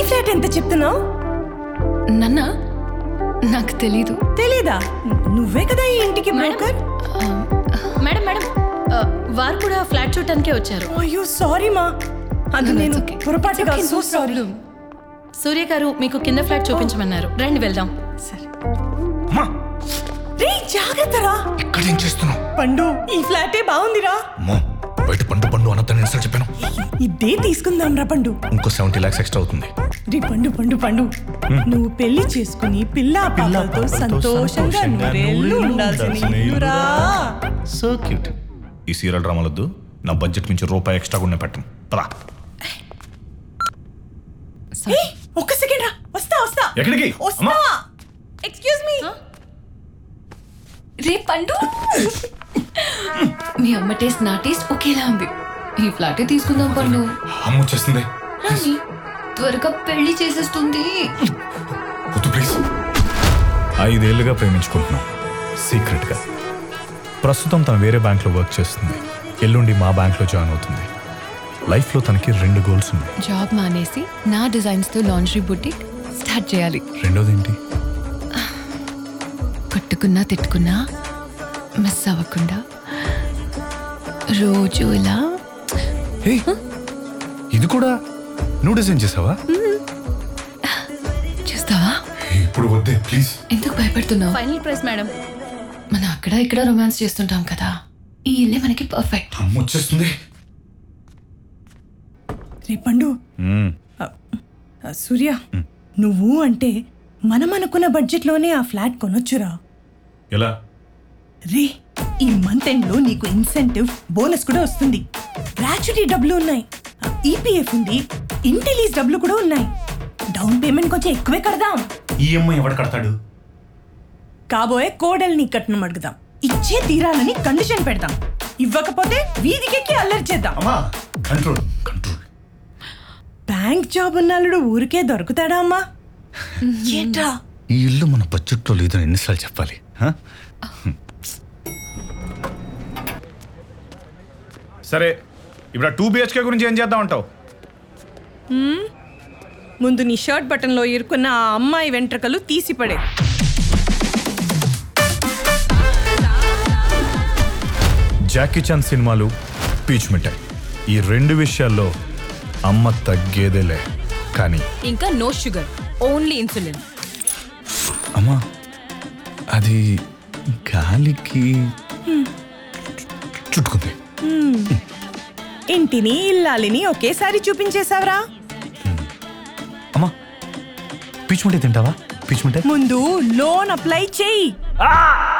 Flat ఎంత చెప్తున్నావు నన్న నాకు తెలీదు తెలీదా నువ్వే కదా ఈ ఇంటికి బ్రోకర్ మేడం మేడం ఆ, వారు కూడా ఫ్లాట్ చూడటానికే వచ్చారు అయ్యో సారీ మా అది No, no, నేను it's okay. పొరపాటుగా It's okay, so no sorry problem. Surya గారు మీకు కింద ఫ్లాట్ చూపించమన్నారు రండి వెళ్దాం సరే అమ్మా రే జాగ్రత్తరా ఇక్కడ ఏం చేస్తున్నావు పండు ఈ ఫ్లాటే బాగుందిరా అమ్మో బయట పండు పండు అన్నదని ఎన్నిసార్లు చెప్పాను ఇదే తీసుకుందాం రా పండు ఇంకో సెవెంటీ లాక్స్ ఎక్స్ట్రా అవుతుంది రే పండు పండు పండు నువ్వు పెళ్లి చేసుకుని పిల్ల పాపలతో సంతోషంగా నూరేళ్ళు ఉండాల్సిన ఇల్లురా సో క్యూట్ ఈ సీరియల్ డ్రామాలొద్దు నా బడ్జెట్ నుంచి రూపాయి ఎక్స్ట్రా కూడా పెట్టను పదా ఏయ్, ఒక్క సెకండ్ రా వస్తా వస్తా ఎక్కడికి? వస్తా అమ్మా. ఎక్స్క్యూజ్ మీ రే పండు మీ అమ్మ టేస్ట్ నా టేస్ట్ ఒకేలా ఉంది ఈ ఫ్లాటే తీసుకుందాం పండు అమ్మ వచ్చేస్తుంది రాని త్వరగా పెళ్లి చేసేస్తుంది వద్దు ప్లీజ్ ఐదేళ్లుగా ప్రేమించుకుంటున్నాం సీక్రెట్గా ప్రస్తుతం తను వేరే బ్యాంక్లో వర్క్ చేస్తుంది ఎల్లుండి మా బ్యాంక్లో జాయిన్ అవుతుంది లైఫ్లో తనకి రెండు గోల్స్ ఉన్నాయి జాబ్ మానేసి నా డిజైన్స్ తో లాండ్రీ బుటిక్ స్టార్ట్ చేయాలి రెండోది ఏంటి కొట్టుకున్నా తిట్టుకున్నా మిస్ అవ్వకుండా రోజు ఇలా హే ఇది కూడా నువ్వు డిజైన్ చేసావా చూస్తావా ఇప్పుడు వద్దే ప్లీజ్ ఎందుకు భయపడుతున్నావు ఫైనల్ ప్రైస్ మేడం మనం అక్కడ ఇక్కడ రొమాన్స్ చేస్తుంటాం కదా ఈ ఇల్లే మనకి పర్ఫెక్ట్ అమ్మ వచ్చేస్తుంది రే పండు ఆ, ఆ, సూర్య నువ్వు అంటే మనం అనుకున్న బడ్జెట్లోనే ఆ ఫ్లాట్ కొనొచ్చురా ఎలా రే ఈ మంత్ ఎండ్ లో నీకు ఇన్సెంటివ్ బోనస్ కూడా వస్తుంది గ్రాచ్యుటీ డబ్బులు ఉన్నాయి ఈపీఎఫ్ ఉంది ఇంటెలీస్ డబ్బులు కూడా ఉన్నాయి డౌన్ పేమెంట్ కొంచెం ఎక్కువే కడదాం ఈఎంఐ ఎవడు కడతాడు కాబోయే కోడల్ని కట్నం అడుగుదాం ఇచ్చే తీరాలని కండిషన్ పెడదాం ఇవ్వకపోతే వీధికెక్కి అల్లరి చేద్దాం అమ్మా కంట్రోల్ కంట్రోల్ బ్యాంక్ జాబ్ ఉన్నాడు ఊరికే దొరుకుతాడా అమ్మా ఏంట్రా ఈ ఇల్లు మన బడ్జెట్లో లేదని ఎన్నిసార్లు చెప్పాలి హ? సరే ఇప్పుడు టూ బిహెచ్కే గురించి ఏం చేద్దాం అంటావు ముందు నీ షర్ట్ బటన్లో ఇరుకున్న ఆ అమ్మాయి వెంట్రుకలు తీసిపడే జాకీ చాన్ సినిమాలు పీచ్ మిఠాయి ఈ రెండు విషయాల్లో అమ్మ తగ్గేదేలే కానీ ఇంకా నో షుగర్ ఓన్లీ ఇన్సులిన్ అమ్మా అది గాలికి చుట్టుకుంది ఇంటిని ఇల్లాలిని ఒకేసారి చూపించేశావరా అమ్మా పీచ్ మిఠాయి తింటావా పీచ్ మిఠాయి ముందు లోన్ అప్లై చేయి